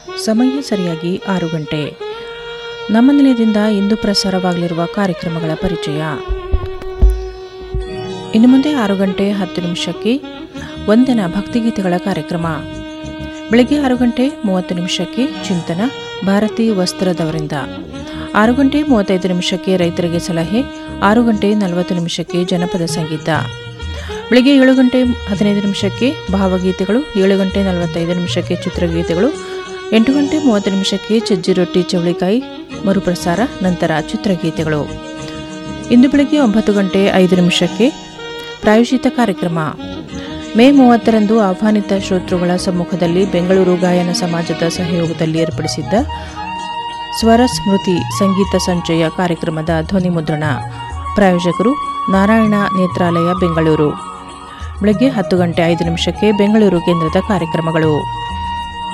ಸಮಯ ಸರಿಯಾಗಿ ಆರು ಗಂಟೆ ನಮ್ಮ ನಿಲಯದಿಂದ ಇಂದು ಪ್ರಸಾರವಾಗಲಿರುವ ಕಾರ್ಯಕ್ರಮಗಳ ಪರಿಚಯ ಇನ್ನು ಮುಂದೆ ಆರು ಗಂಟೆ ಹತ್ತು ನಿಮಿಷಕ್ಕೆ ವಂದನ ಭಕ್ತಿಗೀತೆಗಳ ಕಾರ್ಯಕ್ರಮ ಬೆಳಗ್ಗೆ ಆರು ಗಂಟೆ ಮೂವತ್ತು ನಿಮಿಷಕ್ಕೆ ಚಿಂತನ ಭಾರತಿ ವಸ್ತ್ರದವರಿಂದ ಆರು ಗಂಟೆ ಮೂವತ್ತೈದು ನಿಮಿಷಕ್ಕೆ ರೈತರಿಗೆ ಸಲಹೆ ಆರು ಗಂಟೆ ನಲವತ್ತು ನಿಮಿಷಕ್ಕೆ ಜನಪದ ಸಂಗೀತ ಬೆಳಿಗ್ಗೆ ಏಳು ಗಂಟೆ ಹದಿನೈದು ನಿಮಿಷಕ್ಕೆ ಭಾವಗೀತೆಗಳು ಏಳು ಗಂಟೆ ನಲವತ್ತೈದು ನಿಮಿಷಕ್ಕೆ ಚಿತ್ರಗೀತೆಗಳು ಎಂಟು ಗಂಟೆ ಮೂವತ್ತು ನಿಮಿಷಕ್ಕೆ ಚಜ್ಜಿ ರೊಟ್ಟಿ ಚೌಳಿಕಾಯಿ ಮರುಪ್ರಸಾರ ನಂತರ ಚಿತ್ರಗೀತೆಗಳು ಇಂದು ಬೆಳಗ್ಗೆ ಒಂಬತ್ತು ಗಂಟೆ ಐದು ನಿಮಿಷಕ್ಕೆ ಪ್ರಾಯೋಜಿತ ಕಾರ್ಯಕ್ರಮ ಮೇ ಮೂವತ್ತರಂದು ಆಹ್ವಾನಿತ ಶ್ರೋತೃಗಳ ಸಮ್ಮುಖದಲ್ಲಿ ಬೆಂಗಳೂರು ಗಾಯನ ಸಮಾಜದ ಸಹಯೋಗದಲ್ಲಿ ಏರ್ಪಡಿಸಿದ್ದ ಸ್ವರ ಸ್ಮೃತಿ ಸಂಗೀತ ಸಂಚಯ ಕಾರ್ಯಕ್ರಮದ ಧ್ವನಿ ಮುದ್ರಣ ಪ್ರಾಯೋಜಕರು ನಾರಾಯಣ ನೇತ್ರಾಲಯ ಬೆಂಗಳೂರು ಬೆಳಗ್ಗೆ ಹತ್ತು ಗಂಟೆ ಐದು ನಿಮಿಷಕ್ಕೆ ಬೆಂಗಳೂರು ಕೇಂದ್ರದ ಕಾರ್ಯಕ್ರಮಗಳು